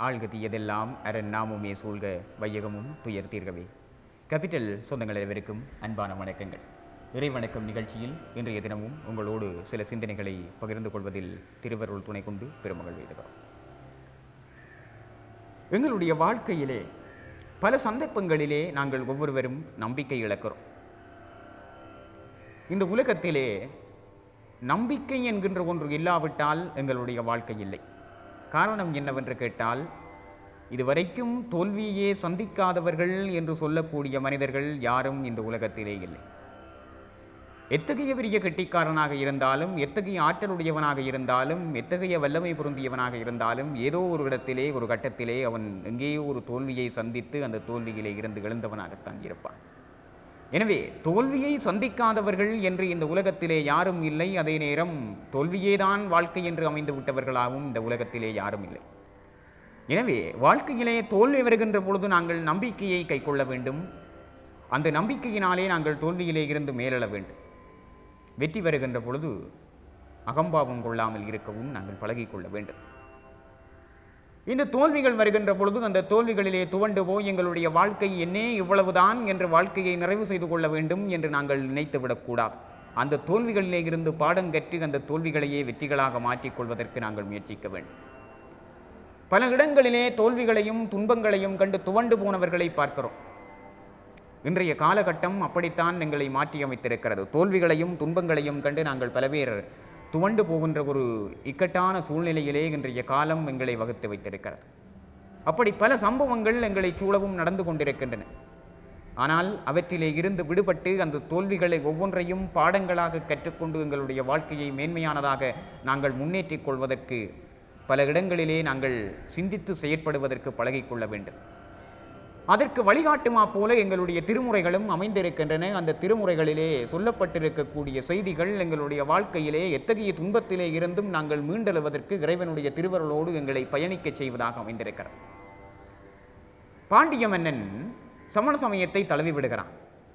ஆள்க தீயதெல்லாம் அரண் நாமுமே சூழ்க வையகமும் துயர் தீர்கவே கேபிட்டல் சொந்தங்கள் அனைவருக்கும் அன்பான வணக்கங்கள் இறைவணக்கம் நிகழ்ச்சியில் இன்றைய தினமும் உங்களோடு சில சிந்தனைகளை பகிர்ந்து கொள்வதில் திருவருள் துணை கொண்டு பெருமகள் வேதுகிறோம் எங்களுடைய வாழ்க்கையிலே பல சந்தர்ப்பங்களிலே நாங்கள் ஒவ்வொருவரும் நம்பிக்கை இழக்கிறோம் இந்த உலகத்திலே நம்பிக்கை என்கின்ற ஒன்று இல்லாவிட்டால் எங்களுடைய வாழ்க்கை இல்லை காரணம் என்னவென்று கேட்டால் இதுவரைக்கும் தோல்வியே சந்திக்காதவர்கள் என்று சொல்லக்கூடிய மனிதர்கள் யாரும் இந்த உலகத்திலே இல்லை எத்தகைய பெரிய கெட்டிக்காரனாக இருந்தாலும் எத்தகைய ஆற்றலுடையவனாக இருந்தாலும் எத்தகைய வல்லமை பொருந்தியவனாக இருந்தாலும் ஏதோ ஒரு இடத்திலே ஒரு கட்டத்திலே அவன் எங்கேயோ ஒரு தோல்வியை சந்தித்து அந்த தோல்வியிலே இருந்து எழுந்தவனாகத்தான் இருப்பான் எனவே தோல்வியை சந்திக்காதவர்கள் என்று இந்த உலகத்திலே யாரும் இல்லை அதே நேரம் தோல்வியேதான் வாழ்க்கை என்று அமைந்து விட்டவர்களாகவும் இந்த உலகத்திலே யாரும் இல்லை எனவே வாழ்க்கையிலே தோல்வி வருகின்ற பொழுது நாங்கள் நம்பிக்கையை கைக்கொள்ள வேண்டும் அந்த நம்பிக்கையினாலே நாங்கள் தோல்வியிலே இருந்து மேலெழ வேண்டும் வெற்றி வருகின்ற பொழுது அகம்பாவம் கொள்ளாமல் இருக்கவும் நாங்கள் பழகிக்கொள்ள வேண்டும் இந்த தோல்விகள் வருகின்ற பொழுது அந்த தோல்விகளிலே துவண்டு போய் எங்களுடைய வாழ்க்கை என்னே இவ்வளவுதான் என்று வாழ்க்கையை நிறைவு செய்து கொள்ள வேண்டும் என்று நாங்கள் நினைத்து விடக்கூடாது அந்த தோல்விகளிலே இருந்து பாடம் கற்று அந்த தோல்விகளையே வெற்றிகளாக மாற்றிக்கொள்வதற்கு நாங்கள் முயற்சிக்க வேண்டும் பல இடங்களிலே தோல்விகளையும் துன்பங்களையும் கண்டு துவண்டு போனவர்களை பார்க்கிறோம் இன்றைய காலகட்டம் அப்படித்தான் எங்களை மாற்றி அமைத்திருக்கிறது தோல்விகளையும் துன்பங்களையும் கண்டு நாங்கள் பல பேர் துவண்டு போகின்ற ஒரு இக்கட்டான சூழ்நிலையிலே இன்றைய காலம் எங்களை வகுத்து வைத்திருக்கிறது அப்படி பல சம்பவங்கள் எங்களை சூழவும் நடந்து கொண்டிருக்கின்றன ஆனால் அவற்றிலே இருந்து விடுபட்டு அந்த தோல்விகளை ஒவ்வொன்றையும் பாடங்களாக கற்றுக்கொண்டு எங்களுடைய வாழ்க்கையை மேன்மையானதாக நாங்கள் முன்னேற்றிக் கொள்வதற்கு பல இடங்களிலே நாங்கள் சிந்தித்து செயற்படுவதற்கு பழகிக்கொள்ள வேண்டும் அதற்கு வழிகாட்டுமா போல எங்களுடைய திருமுறைகளும் அமைந்திருக்கின்றன அந்த திருமுறைகளிலே சொல்லப்பட்டிருக்கக்கூடிய செய்திகள் எங்களுடைய வாழ்க்கையிலே எத்தகைய துன்பத்திலே இருந்தும் நாங்கள் மீண்டெழுவதற்கு இறைவனுடைய திருவருளோடு எங்களை பயணிக்கச் செய்வதாக அமைந்திருக்கிறது பாண்டிய மன்னன் சமண சமயத்தை தழுவி விடுகிறான்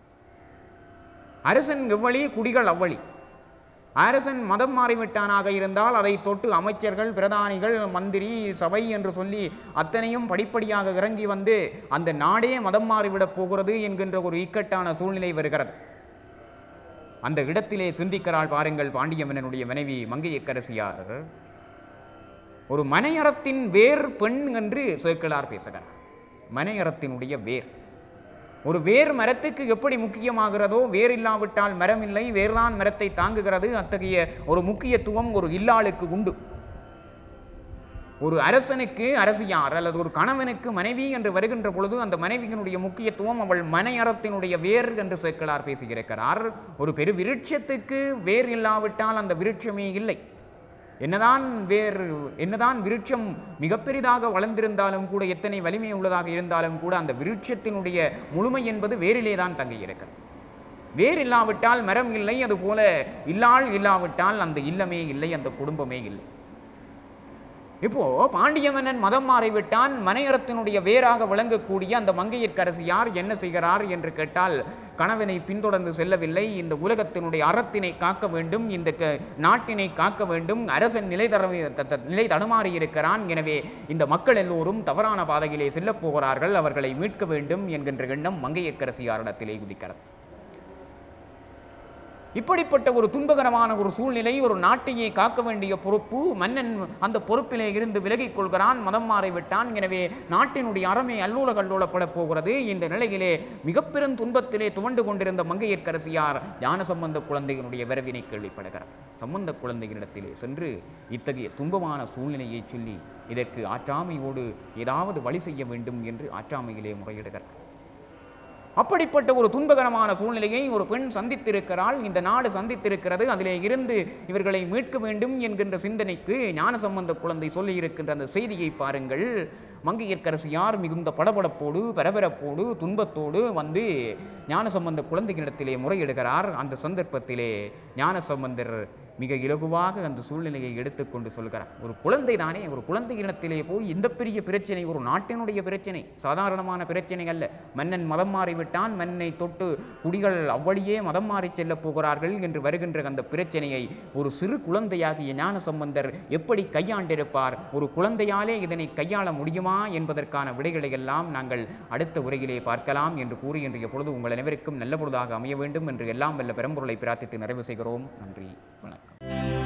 அரசன் எவ்வளி குடிகள் அவ்வளி அரசன் மதம் மாறிவிட்டானாக இருந்தால் அதை தொட்டு அமைச்சர்கள் பிரதானிகள் மந்திரி சபை என்று சொல்லி அத்தனையும் படிப்படியாக இறங்கி வந்து அந்த நாடே மதம் மாறிவிடப் போகிறது என்கின்ற ஒரு இக்கட்டான சூழ்நிலை வருகிறது அந்த இடத்திலே சிந்திக்கிறாள் பாருங்கள் பாண்டிய மன்னனுடைய மனைவி மங்கையக்கரசியார் ஒரு மனையறத்தின் வேர் பெண் என்று சேக்கிழார் பேசுகிறார் மனையறத்தினுடைய வேர் ஒரு வேர் மரத்துக்கு எப்படி முக்கியமாகிறதோ வேர் இல்லாவிட்டால் மரம் இல்லை வேர்தான் மரத்தை தாங்குகிறது அத்தகைய ஒரு முக்கியத்துவம் ஒரு இல்லாளுக்கு உண்டு ஒரு அரசனுக்கு அரசியார் அல்லது ஒரு கணவனுக்கு மனைவி என்று வருகின்ற பொழுது அந்த மனைவியினுடைய முக்கியத்துவம் அவள் மனையறத்தினுடைய வேர் என்று சேக்கலார் பேசுகிறார் ஒரு பெரு விருட்சத்துக்கு வேர் இல்லாவிட்டால் அந்த விருட்சமே இல்லை என்னதான் வேறு என்னதான் விருட்சம் மிக பெரிதாக வளர்ந்திருந்தாலும் கூட எத்தனை வலிமை உள்ளதாக இருந்தாலும் கூட அந்த விருட்சத்தினுடைய முழுமை என்பது வேரிலே தான் தங்கியிருக்கிறது வேர் இல்லாவிட்டால் மரம் இல்லை அதுபோல இல்லாள் இல்லாவிட்டால் அந்த இல்லமே இல்லை அந்த குடும்பமே இல்லை இப்போ பாண்டிய மன்னன் மதம் மாறிவிட்டான் மனையறத்தினுடைய வேராக விளங்கக்கூடிய அந்த மங்கையர்க்கரசியார் என்ன செய்கிறார் என்று கேட்டால் கணவனை பின்தொடர்ந்து செல்லவில்லை இந்த உலகத்தினுடைய அறத்தினை காக்க வேண்டும் இந்த க- நாட்டினை காக்க வேண்டும் அரசன் நிலை தர நிலை தடுமாறி இருக்கிறான் எனவே இந்த மக்கள் எல்லோரும் தவறான பாதையிலே செல்லப் போகிறார்கள் அவர்களை மீட்க வேண்டும் என்கின்ற எண்ணம் மங்கையர்க்கரசியாரிடத்திலே குதிக்கிறது இப்படிப்பட்ட ஒரு துன்பகரமான ஒரு சூழ்நிலை ஒரு நாட்டையே காக்க வேண்டிய பொறுப்பு மன்னன் அந்த பொறுப்பிலே இருந்து விலகிக் கொள்கிறான் மதம் மாறிவிட்டான் எனவே நாட்டினுடைய அறமே அல்லூல கல்லூலப்பட போகிறது இந்த நிலையிலே மிக பெரும் துன்பத்திலே துவண்டு கொண்டிருந்த மங்கையர்க்கரசியார் ஞான சம்பந்த குழந்தையினுடைய வரவினை கேள்விப்படுகிறார் சம்பந்த குழந்தைகளிடத்திலே சென்று இத்தகைய துன்பமான சூழ்நிலையை சொல்லி இதற்கு ஆற்றாமையோடு ஏதாவது வழி செய்ய வேண்டும் என்று ஆற்றாமையிலே முறையிடுகிறார் அப்படிப்பட்ட ஒரு துன்பகரமான சூழ்நிலையை ஒரு பெண் சந்தித்திருக்கிறாள் இந்த நாடு சந்தித்திருக்கிறது அதிலே இருந்து இவர்களை மீட்க வேண்டும் என்கின்ற சிந்தனைக்கு ஞான சம்பந்த குழந்தை சொல்லியிருக்கின்ற அந்த செய்தியை பாருங்கள் மங்கையர்க்கரசியார் மிகுந்த படபடப்போடு பரபரப்போடு துன்பத்தோடு வந்து ஞான சம்பந்த குழந்தைகளிடத்திலே முறையிடுகிறார் அந்த சந்தர்ப்பத்திலே ஞான சம்பந்தர் மிக இலகுவாக அந்த சூழ்நிலையை எடுத்துக்கொண்டு சொல்கிறார் ஒரு குழந்தை தானே ஒரு குழந்தை இனத்திலே போய் இந்த பெரிய பிரச்சனை ஒரு நாட்டினுடைய பிரச்சனை சாதாரணமான பிரச்சனை அல்ல மன்னன் மதம் மாறிவிட்டான் மன்னனை தொட்டு குடிகள் அவ்வழியே மதம் மாறி செல்லப் போகிறார்கள் என்று வருகின்ற அந்த பிரச்சனையை ஒரு சிறு குழந்தையாகிய ஞான சம்பந்தர் எப்படி கையாண்டிருப்பார் ஒரு குழந்தையாலே இதனை கையாள முடியுமா என்பதற்கான விடைகளை எல்லாம் நாங்கள் அடுத்த உரையிலே பார்க்கலாம் என்று கூறி இன்றைய பொழுது உங்கள் அனைவருக்கும் நல்ல பொழுதாக அமைய வேண்டும் என்று எல்லாம் வல்ல பெரம்பொருளை பிரார்த்தித்து நிறைவு செய்கிறோம் நன்றி வணக்கம்